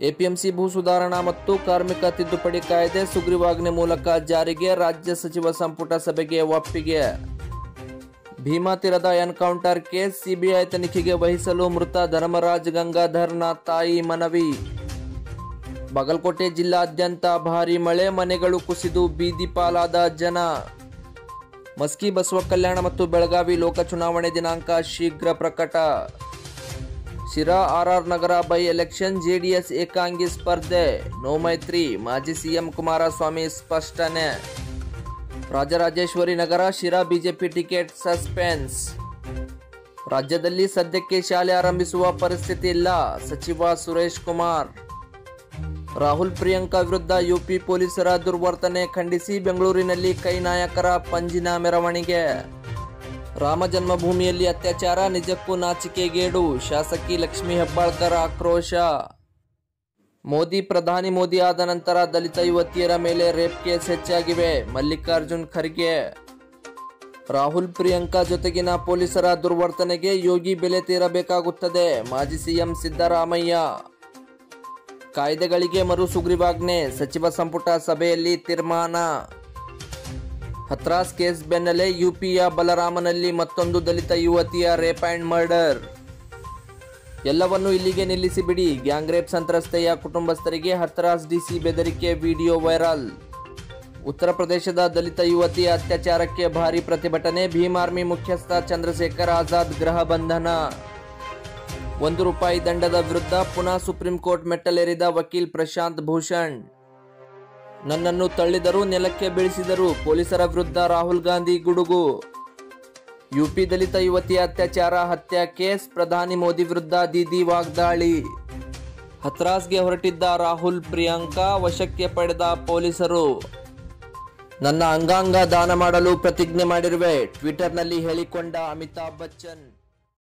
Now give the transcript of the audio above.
APMC ಭೂ ಸುಧಾರಣಾ ಮತ್ತು ಕಾರ್ಮಿಕ ತಿದ್ದುಪಡಿ ಕಾಯ್ದೆ ಸುಗ್ರೀವಾಜ್ಞೆ ಮೂಲಕ ಜಾರಿಗೆ ರಾಜ್ಯ ಸಚಿವ ಸಂಪುಟ ಸಭೆಗೆ ಒಪ್ಪಿಗೆ ಭೀಮಾ ತೀರದ ಎನ್ಕೌಂಟರ್ ಕೇಸ್ ಸಿಬಿಐ ತನಿಖೆಗೆ ವಹಿಸಲು ಮೃತ ಧರ್ಮರಾಜ್ ಗಂಗಾಧರ್ನ ತಾಯಿ ಮನವಿ ಬಾಗಲಕೋಟೆ ಜಿಲ್ಲಾದ್ಯಂತ ಭಾರೀ ಮಳೆ ಮನೆಗಳು ಕುಸಿದು ಬೀದಿ ಪಾಲಾದ ಜನ ಮಸ್ಕಿ ಬಸವ ಕಲ್ಯಾಣ ಮತ್ತು ಬೆಳಗಾವಿ ಲೋಕ ಚುನಾವಣೆ ದಿನಾಂಕ ಶೀಘ್ರ ಪ್ರಕಟ Sira RR Nagar bye election JDS ಏಕಾಂಗಿ ಸ್ಪರ್ಧೆ ನೋ ಮೈತ್ರಿ ಮಾಜಿ ಸಿಎಂ ಕುಮಾರಸ್ವಾಮಿ ಸ್ಪಷ್ಟನೆ Rajarajeshwari Nagar Sira BJP ticket suspense ರಾಜ್ಯದಲ್ಲಿ ಸದ್ಯಕ್ಕೆ ಶಾಲೆ ಆರಂಭಿಸುವ ಪರಿಸ್ಥಿತಿ ಇಲ್ಲ ಸಚಿವ ಸುರೇಶ್ ಕುಮಾರ್ ರಾಹುಲ್ ಪ್ರಿಯಾಂಕಾ ವಿರುದ್ಧ ಯುಪಿ ಪೊಲೀಸರ ದುರ್ವರ್ತನೆ ಖಂಡಿಸಿ ಬೆಂಗಳೂರಿನಲ್ಲಿ ಕೈ ನಾಯಕರ ಪಂಜಿನ ಮೆರವಣಿಗೆ ರಾಮ ಜನ್ಮಭೂಮಿಯಲ್ಲಿ ಅತ್ಯಾಚಾರ ನಿಜಕ್ಕೂ ನಾಚಿಕೆಗೇಡು ಶಾಸಕಿ ಲಕ್ಷ್ಮೀ ಹೆಬ್ಬಾಳ್ಕರ್ ಆಕ್ರೋಶ ಮೋದಿ ಪ್ರಧಾನಿ ಮೋದಿ ಆದ ನಂತರ ದಲಿತ ಯುವತಿಯರ ಮೇಲೆ ರೇಪ್ ಕೇಸ್ ಹೆಚ್ಚಾಗಿವೆ ಮಲ್ಲಿಕಾರ್ಜುನ್ ಖರ್ಗೆ ರಾಹುಲ್ ಪ್ರಿಯಾಂಕಾ ಜೊತೆಗಿನ ಪೊಲೀಸರ ದುರ್ವರ್ತನೆಗೆ ಯೋಗಿ ಬೆಲೆ ತೀರಬೇಕಾಗುತ್ತದೆ ಮಾಜಿ ಸಿಎಂ ಸಿದ್ದರಾಮಯ್ಯ ಕಾಯ್ದೆಗಳಿಗೆ ಮರು ಸುಗ್ರೀವಾಜ್ಞೆ ಸಚಿವ ಸಂಪುಟ ಸಭೆಯಲ್ಲಿ ತೀರ್ಮಾನ ಹತ್ರಾಸ್ ಕೇಸ್ ಬೆನ್ನಲ್ಲೇ ಯುಪಿಯ ಬಲರಾಮನಲ್ಲಿ ಮತ್ತೊಂದು ದಲಿತ ಯುವತಿಯ ರೇಪ್ ಆ್ಯಂಡ್ ಮರ್ಡರ್ ಎಲ್ಲವನ್ನೂ ಇಲ್ಲಿಗೆ ನಿಲ್ಲಿಸಿ ಬಿಡಿ ಗ್ಯಾಂಗ್ ರೇಪ್ ಸಂತ್ರಸ್ತೆಯ ಕುಟುಂಬಸ್ಥರಿಗೆ ಹತ್ರಾಸ್ ಡಿಸಿ ಬೆದರಿಕೆ ವಿಡಿಯೋ ವೈರಲ್ ಉತ್ತರ ಪ್ರದೇಶದ ದಲಿತ ಯುವತಿಯ ಅತ್ಯಾಚಾರಕ್ಕೆ ಭಾರಿ ಪ್ರತಿಭಟನೆ ಭೀಮ್ ಆರ್ಮಿ ಮುಖ್ಯಸ್ಥ ಚಂದ್ರಶೇಖರ್ ಆಜಾದ್ ಗೃಹ ಬಂಧನ ಒಂದು ರೂಪಾಯಿ ದಂಡದ ವಿರುದ್ಧ ಪುನಃ ಸುಪ್ರೀಂ ಕೋರ್ಟ್ ಮೆಟ್ಟಲೇರಿದ ವಕೀಲ್ ಪ್ರಶಾಂತ್ ಭೂಷಣ್ ನನ್ನನ್ನು ತಳ್ಳಿದರು ನೆಲಕ್ಕೆ ಬೀಳಿಸಿದರು ಪೊಲೀಸರ ವಿರುದ್ಧ ರಾಹುಲ್ ಗಾಂಧಿ ಗುಡುಗು ಯುಪಿ ದಲಿತ ಯುವತಿಯ ಅತ್ಯಾಚಾರ ಹತ್ಯೆ ಕೇಸ್ ಪ್ರಧಾನಿ ಮೋದಿ ವಿರುದ್ಧ ದೀದಿ ವಾಗ್ದಾಳಿ ಹತ್ರಾಸ್ಗೆ ಹೊರಟಿದ್ದ ರಾಹುಲ್ ಪ್ರಿಯಾಂಕಾ ವಶಕ್ಕೆ ಪಡೆದ ಪೊಲೀಸರು ನನ್ನ ಅಂಗಾಂಗ ದಾನ ಮಾಡಲು ಪ್ರತಿಜ್ಞೆ ಮಾಡಿರುವೆ ಟ್ವಿಟರ್ನಲ್ಲಿ ಹೇಳಿಕೊಂಡ ಅಮಿತಾಬ್ ಬಚ್ಚನ್